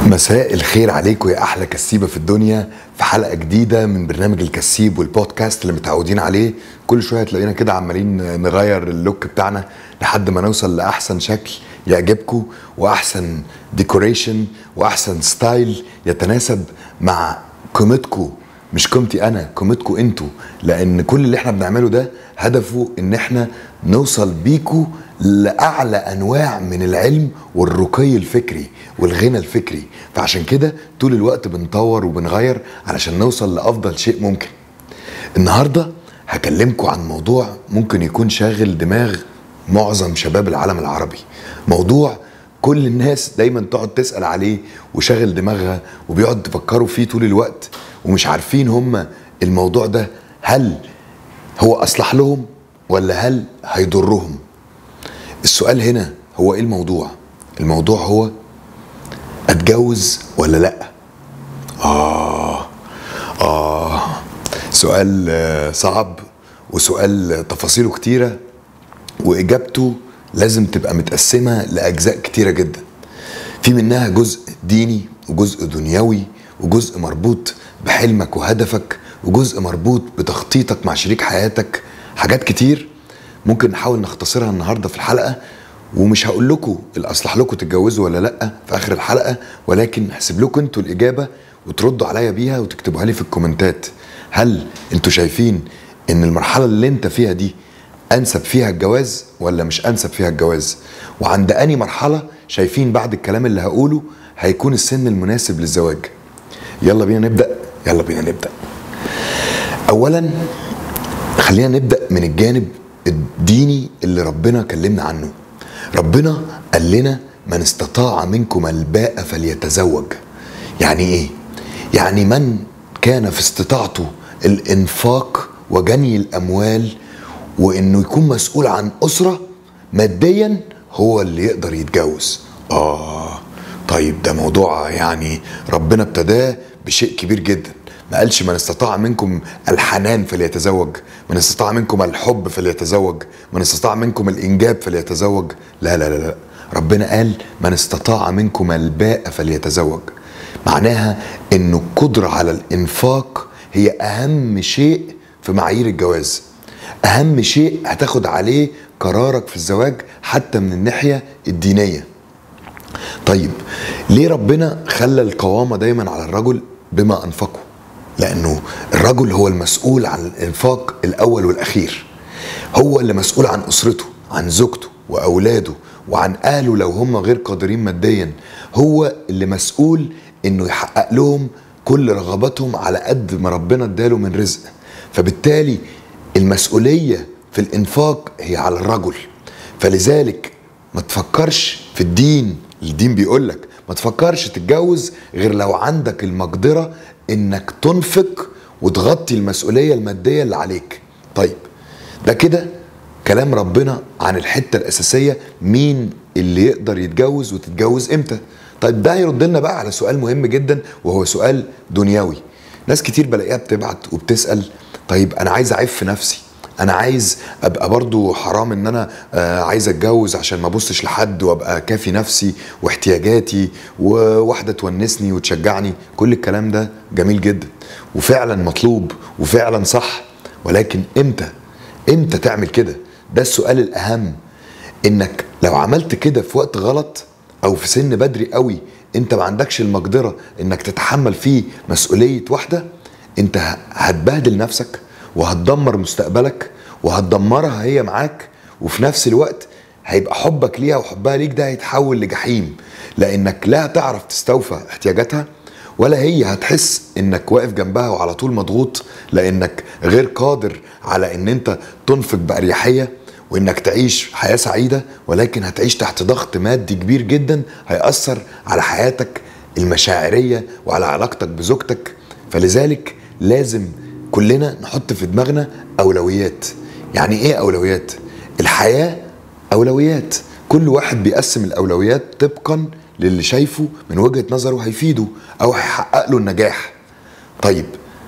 مساء الخير عليكم يا احلى كسيبه في الدنيا في حلقه جديده من برنامج الكسيب والبودكاست اللي متعودين عليه كل شويه تلاقينا كده عمالين نغير اللوك بتاعنا لحد ما نوصل لاحسن شكل يعجبكم واحسن ديكوريشن واحسن ستايل يتناسب مع قيمتكم مش قيمتي انا قيمتكم انتوا لان كل اللي احنا بنعمله ده هدفه ان احنا نوصل بيكوا لاعلى انواع من العلم والرقي الفكري والغنى الفكري فعشان كده طول الوقت بنطور وبنغير علشان نوصل لافضل شيء ممكن النهارده هكلمكم عن موضوع ممكن يكون شاغل دماغ معظم شباب العالم العربي موضوع كل الناس دايما تقعد تسأل عليه وشاغل دماغها وبيقعد تفكروا فيه طول الوقت ومش عارفين هم الموضوع ده هل هو أصلح لهم ولا هل هيضرهم السؤال هنا هو ايه الموضوع الموضوع هو اتجوز ولا لا اه اه سؤال آه، صعب وسؤال تفاصيله كتيره واجابته لازم تبقى متقسمه لاجزاء كتيره جدا في منها جزء ديني وجزء دنيوي وجزء مربوط بحلمك وهدفك وجزء مربوط بتخطيطك مع شريك حياتك حاجات كتير ممكن نحاول نختصرها النهارده في الحلقه ومش هقول لكم الاصلح لكم تتجوزوا ولا لا في اخر الحلقه ولكن هسيب لكم انتوا الاجابه وتردوا عليا بيها وتكتبوها لي في الكومنتات هل انتوا شايفين ان المرحله اللي انت فيها دي انسب فيها الجواز ولا مش انسب فيها الجواز وعند اني مرحله شايفين بعد الكلام اللي هقوله هيكون السن المناسب للزواج يلا بينا نبدا يلا بينا نبدا اولا خلينا نبدا من الجانب الديني اللي ربنا كلمنا عنه ربنا قال لنا من استطاع منكم الباء فليتزوج يعني ايه يعني من كان في استطاعته الانفاق وجني الاموال وانه يكون مسؤول عن اسره ماديا هو اللي يقدر يتجوز اه طيب ده موضوع يعني ربنا ابتداه بشيء كبير جدا ما قالش من استطاع منكم الحنان فليتزوج من استطاع منكم الحب فليتزوج من استطاع منكم الانجاب فليتزوج لا لا لا, لا. ربنا قال من استطاع منكم الباء فليتزوج معناها انه القدرة على الانفاق هي اهم شيء في معايير الجواز اهم شيء هتاخد عليه قرارك في الزواج حتى من الناحية الدينية طيب ليه ربنا خلى القوامة دايما على الرجل بما أنفقه لأنه الرجل هو المسؤول عن الإنفاق الأول والأخير هو اللي مسؤول عن أسرته عن زوجته وأولاده وعن أهله لو هم غير قادرين ماديا هو اللي مسؤول إنه يحقق لهم كل رغباتهم على قد ما ربنا اداله من رزق فبالتالي المسؤولية في الإنفاق هي على الرجل فلذلك ما تفكرش في الدين الدين بيقول لك ما تفكرش تتجوز غير لو عندك المقدرة انك تنفق وتغطي المسؤولية المادية اللي عليك طيب ده كده كلام ربنا عن الحتة الأساسية مين اللي يقدر يتجوز وتتجوز امتى طيب ده هيرد لنا بقى على سؤال مهم جدا وهو سؤال دنيوي ناس كتير بلاقيها بتبعت وبتسأل طيب أنا عايز أعف نفسي انا عايز ابقى برضو حرام ان انا آه، عايز اتجوز عشان ما ابصش لحد وابقى كافي نفسي واحتياجاتي وواحده تونسني وتشجعني كل الكلام ده جميل جدا وفعلا مطلوب وفعلا صح ولكن امتى امتى تعمل كده ده السؤال الاهم انك لو عملت كده في وقت غلط او في سن بدري قوي انت ما عندكش المقدره انك تتحمل فيه مسؤوليه واحده انت هتبهدل نفسك وهتدمر مستقبلك وهتدمرها هي معاك وفي نفس الوقت هيبقى حبك ليها وحبها ليك ده هيتحول لجحيم لانك لا هتعرف تستوفى احتياجاتها ولا هي هتحس انك واقف جنبها وعلى طول مضغوط لانك غير قادر على ان انت تنفق باريحيه وانك تعيش حياه سعيده ولكن هتعيش تحت ضغط مادي كبير جدا هيأثر على حياتك المشاعريه وعلى علاقتك بزوجتك فلذلك لازم كلنا نحط في دماغنا اولويات يعني ايه اولويات الحياه اولويات كل واحد بيقسم الاولويات طبقا للي شايفه من وجهه نظره هيفيده او هيحقق له النجاح طيب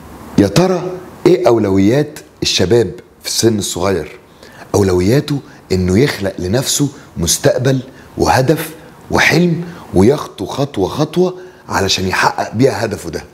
يا ترى ايه اولويات الشباب في السن الصغير اولوياته انه يخلق لنفسه مستقبل وهدف وحلم ويخطو خطوه خطوه علشان يحقق بيها هدفه ده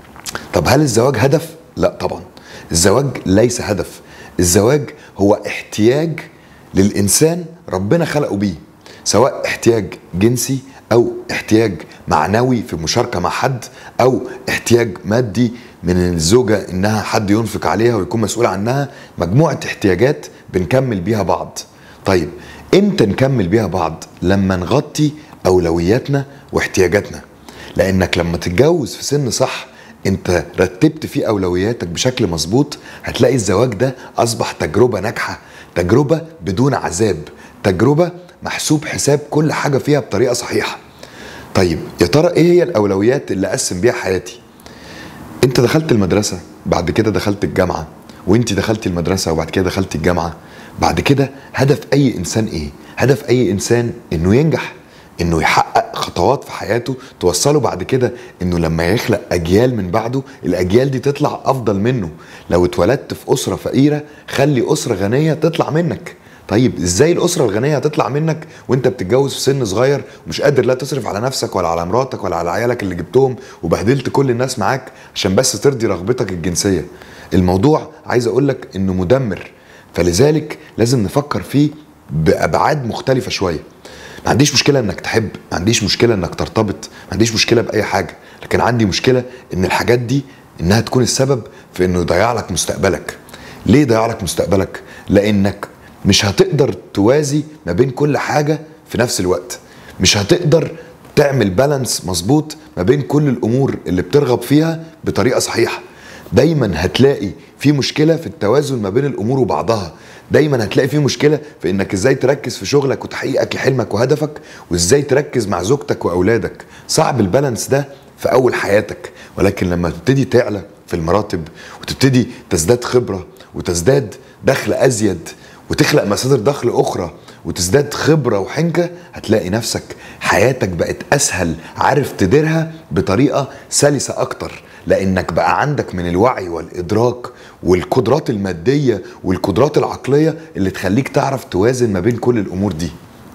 طب هل الزواج هدف لا طبعا الزواج ليس هدف الزواج هو احتياج للانسان ربنا خلقه بيه سواء احتياج جنسي او احتياج معنوي في مشاركه مع حد او احتياج مادي من الزوجه انها حد ينفق عليها ويكون مسؤول عنها مجموعه احتياجات بنكمل بيها بعض طيب امتى نكمل بيها بعض لما نغطي اولوياتنا واحتياجاتنا لانك لما تتجوز في سن صح انت رتبت فيه اولوياتك بشكل مظبوط هتلاقي الزواج ده اصبح تجربه ناجحه تجربه بدون عذاب تجربه محسوب حساب كل حاجه فيها بطريقه صحيحه طيب يا ترى ايه هي الاولويات اللي اقسم بيها حياتي انت دخلت المدرسه بعد كده دخلت الجامعه وانت دخلتي المدرسه وبعد كده دخلتي الجامعه بعد كده هدف اي انسان ايه هدف اي انسان انه ينجح انه يحقق خطوات في حياته توصله بعد كده انه لما يخلق اجيال من بعده الاجيال دي تطلع افضل منه لو اتولدت في اسره فقيره خلي اسره غنيه تطلع منك طيب ازاي الاسره الغنيه هتطلع منك وانت بتتجوز في سن صغير ومش قادر لا تصرف على نفسك ولا على مراتك ولا على عيالك اللي جبتهم وبهدلت كل الناس معاك عشان بس ترضي رغبتك الجنسيه الموضوع عايز اقول لك انه مدمر فلذلك لازم نفكر فيه بابعاد مختلفه شويه ما عنديش مشكله انك تحب ما عنديش مشكله انك ترتبط ما عنديش مشكله باي حاجه لكن عندي مشكله ان الحاجات دي انها تكون السبب في انه يضيع لك مستقبلك ليه يضيع لك مستقبلك لانك مش هتقدر توازي ما بين كل حاجه في نفس الوقت مش هتقدر تعمل بالانس مظبوط ما بين كل الامور اللي بترغب فيها بطريقه صحيحه دايما هتلاقي في مشكله في التوازن ما بين الامور وبعضها دايما هتلاقي في مشكله في انك ازاي تركز في شغلك وتحقيقك لحلمك وهدفك وازاي تركز مع زوجتك واولادك صعب البالانس ده في اول حياتك ولكن لما تبتدي تعلى في المراتب وتبتدي تزداد خبره وتزداد دخل ازيد وتخلق مصادر دخل اخرى وتزداد خبره وحنكه هتلاقي نفسك حياتك بقت اسهل عارف تديرها بطريقه سلسه اكتر لانك بقى عندك من الوعي والادراك والقدرات الماديه والقدرات العقليه اللي تخليك تعرف توازن ما بين كل الامور دي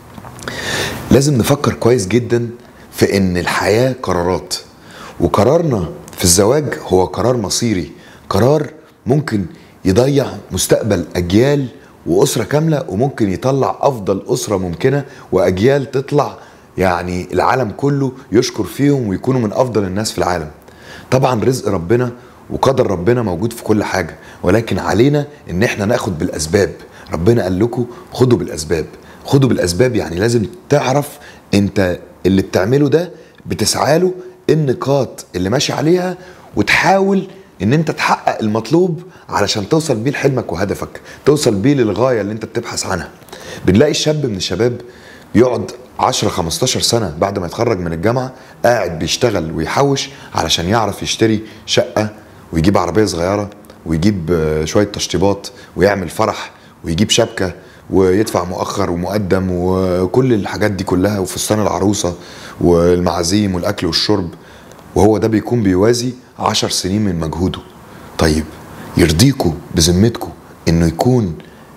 لازم نفكر كويس جدا في ان الحياه قرارات وقرارنا في الزواج هو قرار مصيري قرار ممكن يضيع مستقبل اجيال واسره كامله وممكن يطلع افضل اسره ممكنه واجيال تطلع يعني العالم كله يشكر فيهم ويكونوا من افضل الناس في العالم طبعا رزق ربنا وقدر ربنا موجود في كل حاجه ولكن علينا ان احنا ناخد بالاسباب ربنا قال لكم خدوا بالاسباب خدوا بالاسباب يعني لازم تعرف انت اللي بتعمله ده بتسعى له النقاط اللي ماشي عليها وتحاول ان انت تحقق المطلوب علشان توصل بيه لحلمك وهدفك توصل بيه للغايه اللي انت بتبحث عنها بنلاقي الشاب من الشباب يقعد 10 15 سنه بعد ما يتخرج من الجامعه قاعد بيشتغل ويحوش علشان يعرف يشتري شقه ويجيب عربيه صغيره ويجيب آه، شويه تشطيبات ويعمل فرح ويجيب شبكه ويدفع مؤخر ومقدم وكل الحاجات دي كلها وفستان العروسه والمعازيم والاكل والشرب وهو ده بيكون بيوازي عشر سنين من مجهوده طيب يرضيكوا بذمتكوا انه يكون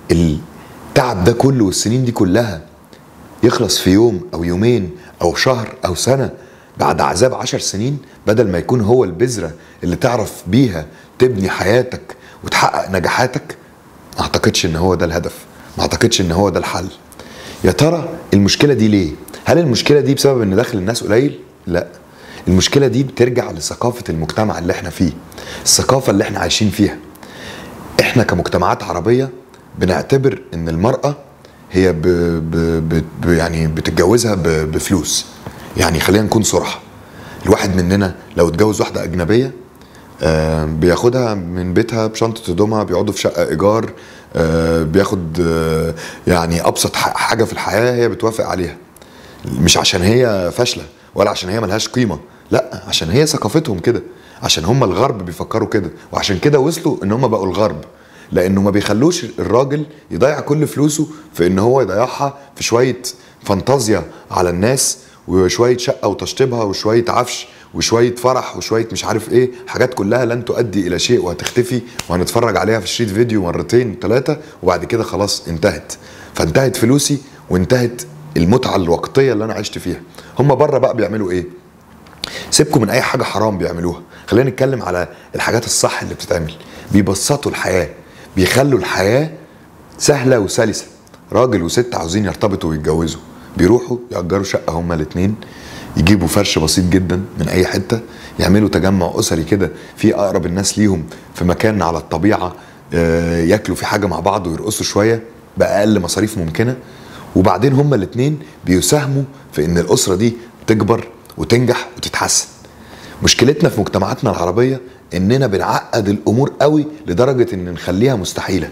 التعب ده كله والسنين دي كلها يخلص في يوم او يومين او شهر او سنه بعد عذاب عشر سنين بدل ما يكون هو البذره اللي تعرف بيها تبني حياتك وتحقق نجاحاتك ما اعتقدش ان هو ده الهدف ما اعتقدش ان هو ده الحل يا ترى المشكله دي ليه هل المشكله دي بسبب ان دخل الناس قليل لا المشكله دي بترجع لثقافه المجتمع اللي احنا فيه الثقافه اللي احنا عايشين فيها احنا كمجتمعات عربيه بنعتبر ان المراه هي ب ب ب ب يعني بتتجوزها ب بفلوس يعني خلينا نكون صراحه الواحد مننا لو اتجوز واحده اجنبيه آه، بياخدها من بيتها بشنطه هدومها بيقعدوا في شقه ايجار آه، بياخد آه، يعني ابسط ح- حاجه في الحياه هي بتوافق عليها مش عشان هي فاشله ولا عشان هي ملهاش قيمه لا عشان هي ثقافتهم كده عشان هم الغرب بيفكروا كده وعشان كده وصلوا ان هم بقوا الغرب لانه ما بيخلوش الراجل يضيع كل فلوسه في ان هو يضيعها في شويه فانتازيا على الناس وشويه شقه وتشطيبها وشويه عفش وشويه فرح وشويه مش عارف ايه حاجات كلها لن تؤدي الى شيء وهتختفي وهنتفرج عليها في شريط فيديو مرتين ثلاثه وبعد كده خلاص انتهت فانتهت فلوسي وانتهت المتعه الوقتيه اللي انا عشت فيها هم بره بقى بيعملوا ايه سيبكم من اي حاجه حرام بيعملوها خلينا نتكلم على الحاجات الصح اللي بتتعمل بيبسطوا الحياه بيخلوا الحياه سهله وسلسه راجل وست عاوزين يرتبطوا ويتجوزوا بيروحوا يأجروا شقه هما الاثنين يجيبوا فرش بسيط جدا من اي حته يعملوا تجمع اسري كده في اقرب الناس ليهم في مكان على الطبيعه آه، ياكلوا في حاجه مع بعض ويرقصوا شويه باقل مصاريف ممكنه وبعدين هما الاثنين بيساهموا في ان الاسره دي تكبر وتنجح وتتحسن مشكلتنا في مجتمعاتنا العربيه اننا بنعقد الامور قوي لدرجه ان نخليها مستحيله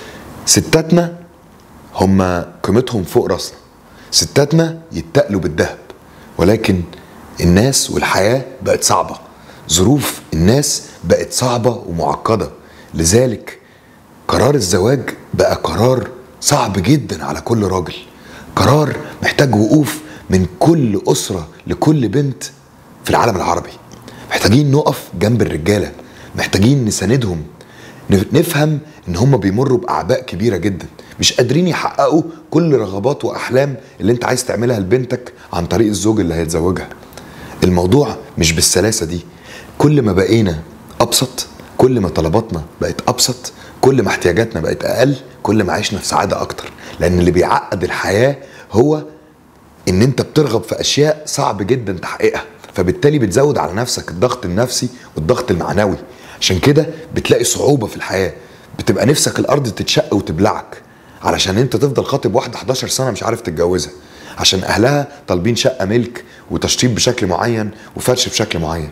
ستاتنا هم قيمتهم فوق راسنا ستاتنا يتقلوا بالذهب ولكن الناس والحياه بقت صعبه ظروف الناس بقت صعبه ومعقده لذلك قرار الزواج بقى قرار صعب جدا على كل راجل قرار محتاج وقوف من كل اسره لكل بنت في العالم العربي محتاجين نقف جنب الرجاله محتاجين نساندهم نفهم ان هم بيمروا باعباء كبيره جدا مش قادرين يحققوا كل رغبات واحلام اللي انت عايز تعملها لبنتك عن طريق الزوج اللي هيتزوجها الموضوع مش بالسلاسه دي كل ما بقينا ابسط كل ما طلباتنا بقت ابسط كل ما احتياجاتنا بقت اقل كل ما عشنا في سعاده اكتر لان اللي بيعقد الحياه هو ان انت بترغب في اشياء صعب جدا تحقيقها فبالتالي بتزود على نفسك الضغط النفسي والضغط المعنوي عشان كده بتلاقي صعوبه في الحياه بتبقى نفسك الارض تتشق وتبلعك علشان انت تفضل خاطب واحده 11 سنه مش عارف تتجوزها عشان اهلها طالبين شقه ملك وتشطيب بشكل معين وفرش بشكل معين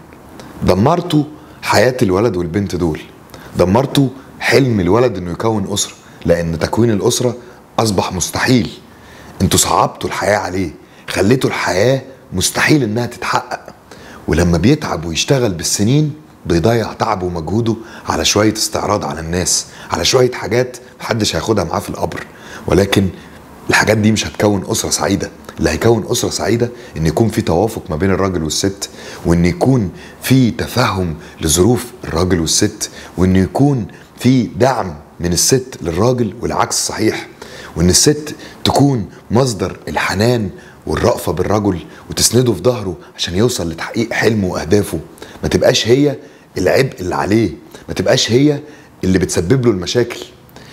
دمرتوا حياه الولد والبنت دول دمرتوا حلم الولد انه يكون اسره لان تكوين الاسره اصبح مستحيل انتوا صعبتوا الحياه عليه خليتوا الحياه مستحيل انها تتحقق ولما بيتعب ويشتغل بالسنين بيضيع تعبه ومجهوده على شويه استعراض على الناس على شويه حاجات محدش هياخدها معاه في القبر ولكن الحاجات دي مش هتكون اسره سعيده اللي هيكون اسره سعيده ان يكون في توافق ما بين الراجل والست وان يكون في تفهم لظروف الراجل والست وان يكون في دعم من الست للراجل والعكس صحيح وان الست تكون مصدر الحنان والرأفة بالرجل وتسنده في ظهره عشان يوصل لتحقيق حلمه وأهدافه ما تبقاش هي العبء اللي عليه ما تبقاش هي اللي بتسبب له المشاكل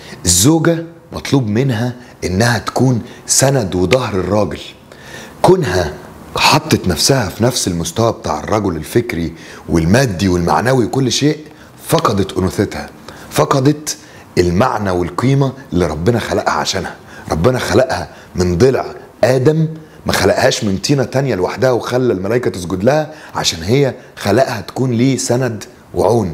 الزوجة مطلوب منها إنها تكون سند وظهر الراجل كونها حطت نفسها في نفس المستوى بتاع الرجل الفكري والمادي والمعنوي وكل شيء فقدت أنوثتها فقدت المعنى والقيمة اللي ربنا خلقها عشانها ربنا خلقها من ضلع آدم ما خلقهاش من طينة تانية لوحدها وخلى الملائكة تسجد لها عشان هي خلقها تكون ليه سند وعون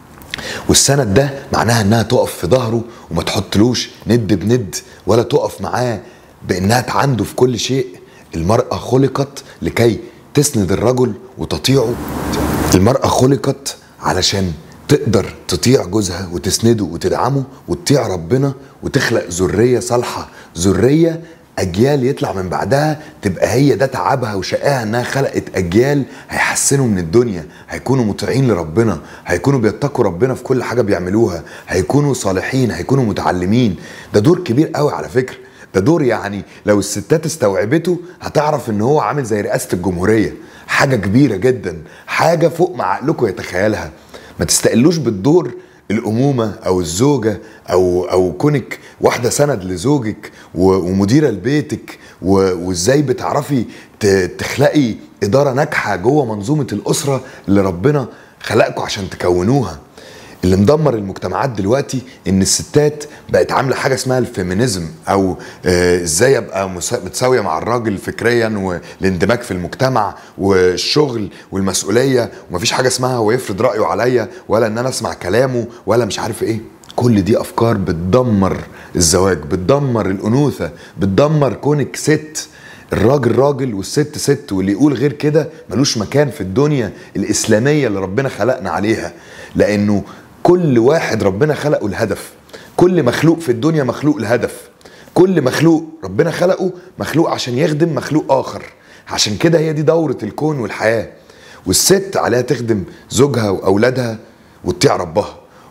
والسند ده معناها انها تقف في ظهره وما تحطلوش ند بند ولا تقف معاه بانها تعنده في كل شيء المرأة خلقت لكي تسند الرجل وتطيعه المرأة خلقت علشان تقدر تطيع جوزها وتسنده وتدعمه وتطيع ربنا وتخلق ذرية صالحة ذرية اجيال يطلع من بعدها تبقى هي ده تعبها وشقاها انها خلقت اجيال هيحسنوا من الدنيا هيكونوا مطيعين لربنا هيكونوا بيتقوا ربنا في كل حاجه بيعملوها هيكونوا صالحين هيكونوا متعلمين ده دور كبير قوي على فكره ده دور يعني لو الستات استوعبته هتعرف ان هو عامل زي رئاسه الجمهوريه حاجه كبيره جدا حاجه فوق ما عقلكم يتخيلها ما تستقلوش بالدور الامومه او الزوجه او او كونك واحده سند لزوجك ومديره لبيتك وازاي بتعرفي تخلقي اداره ناجحه جوه منظومه الاسره اللي ربنا خلقكم عشان تكونوها اللي مدمر المجتمعات دلوقتي ان الستات بقت عامله حاجه اسمها الفيمينيزم او آه، ازاي ابقى متساويه مع الراجل فكريا والاندماج في المجتمع والشغل والمسؤوليه ومفيش حاجه اسمها هو يفرض رايه عليا ولا ان انا اسمع كلامه ولا مش عارف ايه كل دي افكار بتدمر الزواج بتدمر الانوثه بتدمر كونك ست الراجل راجل والست ست واللي يقول غير كده ملوش مكان في الدنيا الاسلاميه اللي ربنا خلقنا عليها لانه كل واحد ربنا خلقه الهدف كل مخلوق في الدنيا مخلوق الهدف كل مخلوق ربنا خلقه مخلوق عشان يخدم مخلوق اخر عشان كده هي دي دورة الكون والحياة والست عليها تخدم زوجها واولادها وتطيع ربها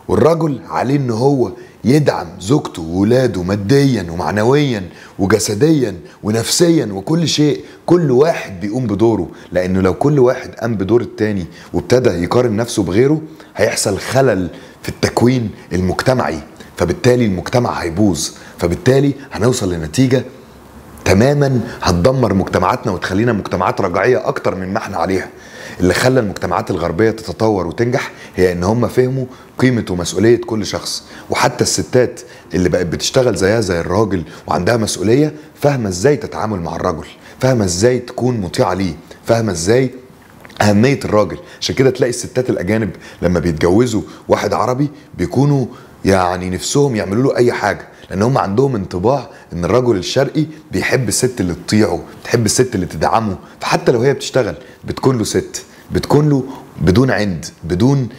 والرجل عليه ان هو يدعم زوجته وولاده ماديا ومعنويا وجسديا ونفسيا وكل شيء كل واحد بيقوم بدوره لانه لو كل واحد قام بدور التاني وابتدى يقارن نفسه بغيره هيحصل خلل في التكوين المجتمعي فبالتالي المجتمع هيبوظ فبالتالي هنوصل لنتيجه تماما هتدمر مجتمعاتنا وتخلينا مجتمعات رجعيه اكتر من ما احنا عليها اللي خلى المجتمعات الغربيه تتطور وتنجح هي ان هم فهموا قيمه ومسؤوليه كل شخص وحتى الستات اللي بقت بتشتغل زيها زي الراجل وعندها مسؤوليه فاهمه ازاي تتعامل مع الرجل فاهمه ازاي تكون مطيعه ليه فاهمه ازاي أهمية الراجل عشان كده تلاقي الستات الأجانب لما بيتجوزوا واحد عربي بيكونوا يعني نفسهم يعملوا له أي حاجة لأن هم عندهم انطباع إن الرجل الشرقي بيحب الست اللي تطيعه بتحب الست اللي تدعمه فحتى لو هي بتشتغل بتكون له ست بتكون له بدون عند بدون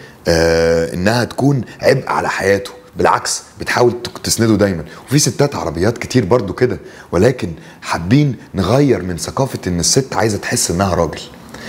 آه إنها تكون عبء على حياته بالعكس بتحاول تسنده دايما وفي ستات عربيات كتير برضو كده ولكن حابين نغير من ثقافة ان الست عايزة تحس انها راجل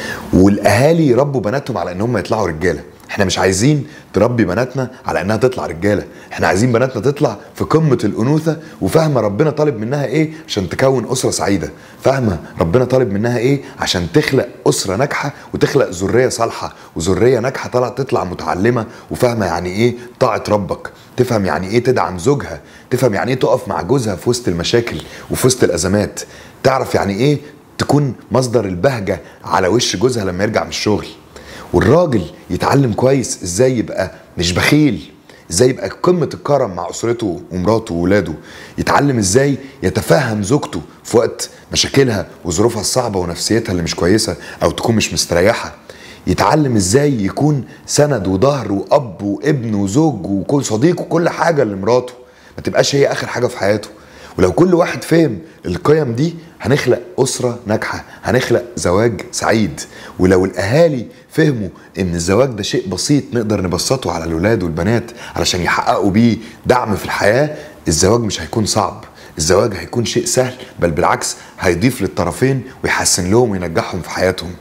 والاهالي يربوا بناتهم على ان هم يطلعوا رجاله احنا مش عايزين تربي بناتنا على انها تطلع رجاله احنا عايزين بناتنا تطلع في قمه الانوثه وفاهمه ربنا طالب منها ايه عشان تكون اسره سعيده فاهمه ربنا طالب منها ايه عشان تخلق اسره ناجحه وتخلق ذريه صالحه وذريه ناجحه طلع تطلع متعلمه وفاهمه يعني ايه طاعه ربك تفهم يعني ايه تدعم زوجها تفهم يعني ايه تقف مع جوزها في وسط المشاكل وفي وسط الازمات تعرف يعني ايه تكون مصدر البهجة على وش جوزها لما يرجع من الشغل والراجل يتعلم كويس ازاي يبقى مش بخيل ازاي يبقى قمة الكرم مع اسرته ومراته وولاده يتعلم ازاي يتفهم زوجته في وقت مشاكلها وظروفها الصعبة ونفسيتها اللي مش كويسة او تكون مش مستريحة يتعلم ازاي يكون سند وظهر واب وابن وزوج وكل صديق وكل حاجة لمراته ما تبقاش هي اخر حاجة في حياته ولو كل واحد فهم القيم دي هنخلق أسرة ناجحة هنخلق زواج سعيد ولو الأهالي فهموا إن الزواج ده شيء بسيط نقدر نبسطه على الولاد والبنات علشان يحققوا بيه دعم في الحياة الزواج مش هيكون صعب الزواج هيكون شيء سهل بل بالعكس هيضيف للطرفين ويحسن لهم وينجحهم في حياتهم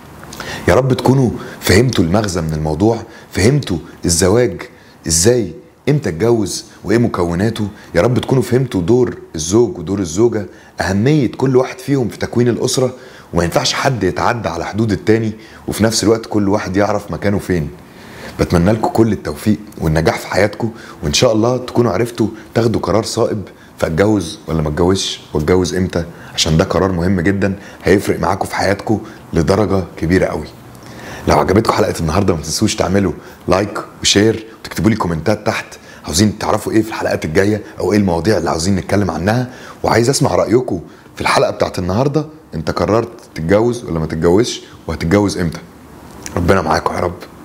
يا رب تكونوا فهمتوا المغزى من الموضوع فهمتوا الزواج ازاي امتى اتجوز وايه مكوناته يا رب تكونوا فهمتوا دور الزوج ودور الزوجه اهميه كل واحد فيهم في تكوين الاسره وما ينفعش حد يتعدى على حدود التاني وفي نفس الوقت كل واحد يعرف مكانه فين بتمنى لكم كل التوفيق والنجاح في حياتكم وان شاء الله تكونوا عرفتوا تاخدوا قرار صائب فاتجوز ولا ما اتجوزش واتجوز امتى عشان ده قرار مهم جدا هيفرق معاكم في حياتكم لدرجه كبيره قوي لو عجبتكم حلقه النهارده ما تنسوش تعملوا لايك وشير وتكتبوا لي كومنتات تحت عاوزين تعرفوا ايه في الحلقات الجايه او ايه المواضيع اللي عاوزين نتكلم عنها وعايز اسمع رايكم في الحلقه بتاعت النهارده انت قررت تتجوز ولا ما تتجوزش وهتتجوز امتى ربنا معاكم يا رب